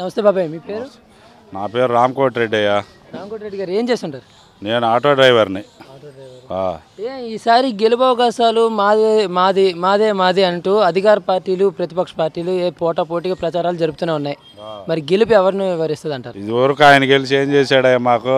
నమస్తే బాబాయ్ మీ పేరు నా పేరు రామ్కోటి రెడ్డి అయ్యా రామకోటి రెడ్డి గారు ఏం చేస్తుంటారు నేను ఆటో డ్రైవర్ని ఆటో డ్రైవర్ ఆ, ఏ ఈసారి గెలుపు అవకాశాలు మాదే మాది మాదే మాదే అంటూ అధికార పార్టీలు ప్రతిపక్ష పార్టీలు ఏ పోటా పోటీగా ప్రచారాలు జరుపుతూనే ఉన్నాయి మరి గెలుపు ఎవరిని వివరిస్తుంది అంటారు ఇదివరకు ఆయన గెలిచి ఏం చేశాడయ్యా మాకు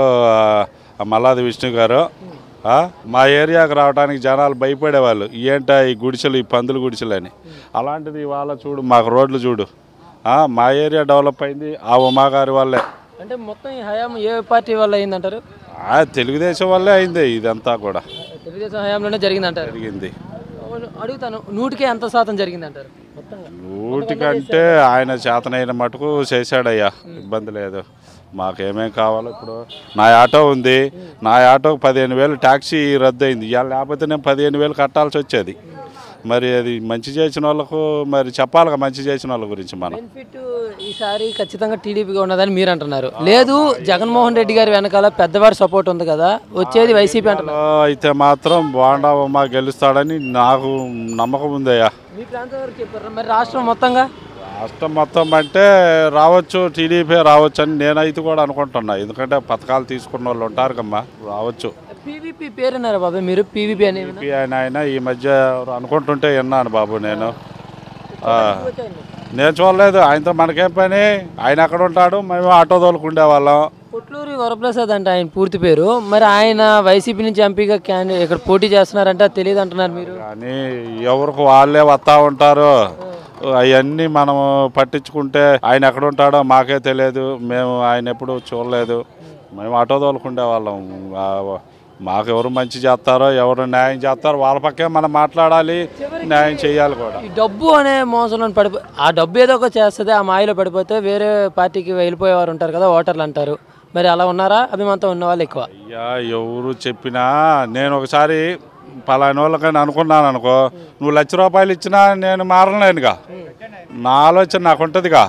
ఆ మల్లాది విష్ణు గారు ఆ, మా ఏరియాకు రావడానికి జనాలు భయపడేవాళ్ళు ఏంటా ఈ గుడిసెలు ఈ పందులు గుడిసెలు అని అలాంటిది ఇవాళ చూడు మాకు రోడ్లు చూడు ఆ, మా ఏరియా డెవలప్ అయింది ఆ ఉమా గారి వల్లే అంటే మొత్తం ఈ హయాం ఏ పార్టీ వల్ల అయిందంటారు ఆ, తెలుగుదేశం వల్లే అయింది ఇదంతా కూడా తెలుగుదేశం హయాంలోనే జరిగిందంటారు జరిగింది అవును, అడుగుతాను నూటికే ఎంత శాతం జరిగిందంటారు మొత్తంగా ఊటికంటే ఆయన చేతనైన మటుకు చేశాడయ్యా ఇబ్బంది లేదు మాకేమేం కావాలో ఇప్పుడు నా ఆటో ఉంది నా ఆటోకి పదిహేను వేలు ట్యాక్సీ రద్దు అయింది ఇవాళ లేకపోతే నేను పదిహేను వేలు కట్టాల్సి వచ్చేది మరి అది మంచి చేసిన వాళ్ళకు మరి చెప్పాలిగా మంచి చేసిన వాళ్ళ గురించి మనం బెనిఫిట్ ఈసారి ఖచ్చితంగా టీడీపీగా ఉన్నదని మీరు అంటున్నారు లేదు జగన్మోహన్ రెడ్డి గారి వెనకాల పెద్దవారి సపోర్ట్ ఉంది కదా వచ్చేది వైసీపీ అంటున్నారు ఆ, అయితే మాత్రం బాండావమ్మ గెలుస్తాడని నాకు నమ్మకం ఉందయ్యా మీ ప్రాంతం వరకు చెప్పారు మరి రాష్ట్రం మొత్తంగా రాష్ట్రం మొత్తం అంటే రావచ్చు టీడీపీ రావచ్చు అని నేనైతే కూడా అనుకుంటున్నా ఎందుకంటే పథకాలు తీసుకున్న వాళ్ళు ఉంటారు కమ్మా రావచ్చు పీవీపీ పేరున్నారా బాబాయ్ మీరు పీవీపీ అని టీడీపీ ఆయన ఆయన ఈ మధ్య ఎవరు అనుకుంటుంటే విన్నాను బాబు నేను ఆ, నేను చూడలేదు ఆయనతో మనకేం పని ఆయన ఎక్కడ ఉంటాడు మేము ఆటో తోలుకుండే వాళ్ళం పుట్లూరి వరప్రసాద్ అంటే ఆయన పూర్తి పేరు మరి ఆయన వైసీపీ నుంచి ఎంపీగా క్యాండిడేట్ ఇక్కడ పోటీ చేస్తున్నారంటే అది తెలియదు అంటున్నారు మీరు కానీ ఎవరికి వాళ్ళే వస్తూ ఉంటారు అవన్నీ మనం పట్టించుకుంటే ఆయన ఎక్కడ ఉంటాడో మాకే తెలియదు మేము ఆయన ఎప్పుడు చూడలేదు మేము ఆటో తోలుకుండే వాళ్ళం ఆ, మాకు ఎవరు మంచి చేస్తారో ఎవరు న్యాయం చేస్తారో వాళ్ళ పక్కే మనం మాట్లాడాలి న్యాయం చేయాలి కూడా ఈ డబ్బు అనే మోసంలో పడిపో ఆ డబ్బు ఏదో ఒక చేస్తుంది ఆ మాయలో పడిపోతే వేరే పార్టీకి వెళ్ళిపోయేవారు ఉంటారు కదా ఓటర్లు అంటారు మరి అలా ఉన్నారా అభిమానంతో ఉన్న వాళ్ళు ఎక్కువ అయ్యా ఎవరు చెప్పినా నేను ఒకసారి పలాని వాళ్ళకని అనుకున్నాను అనుకో నువ్వు లక్ష రూపాయలు ఇచ్చినా నేను మారలేనుగా నా ఆలోచన నాకు ఉంటుందిగా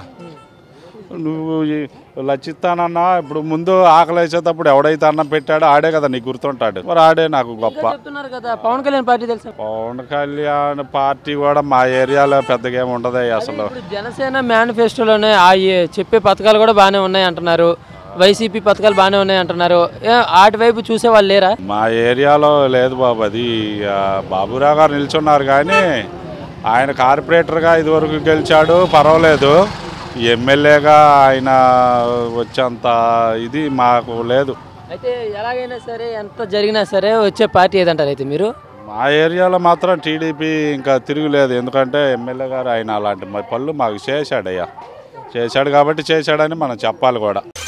నువ్వు ఈ లక్ష ఇస్తానన్నా ఇప్పుడు ముందు ఆకలి వేసేటప్పుడు ఎవడైతే అన్నం పెట్టాడో ఆడే కదా నీకు గుర్తుంటాడు మరి ఆడే నాకు గొప్ప చెప్తున్నారు కదా పవన్ కళ్యాణ్ పార్టీ తెలుసా పవన్ కళ్యాణ్ పార్టీ కూడా మా ఏరియాలో పెద్దగా ఏమి ఉండదు అసలు ఇప్పుడు జనసేన మేనిఫెస్టోలోనే ఆ ఏ- చెప్పే పథకాలు కూడా బాగానే ఉన్నాయి అంటున్నారు వైసీపీ పథకాలు బాగానే ఉన్నాయి అంటున్నారు ఏ, ఆటి వైపు చూసే వాళ్ళు లేరా మా ఏరియాలో లేదు బాబు అది ఆ, బాబురావు గారు నిల్చున్నారు కానీ ఆయన కార్పొరేటర్గా ఇదివరకు గెలిచాడు పర్వాలేదు ఎమ్మెల్యేగా ఆయన వచ్చేంత ఇది మాకు లేదు అయితే ఎలాగైనా సరే ఎంత జరిగినా సరే వచ్చే పార్టీ ఏదంటారు అయితే మీరు మా ఏరియాలో మాత్రం టీడీపీ ఇంకా తిరుగులేదు ఎందుకంటే ఎమ్మెల్యే గారు ఆయన అలాంటి మరి పనులు మాకు చేశాడయ్యా చేశాడు కాబట్టి చేశాడని మనం చెప్పాలి కూడా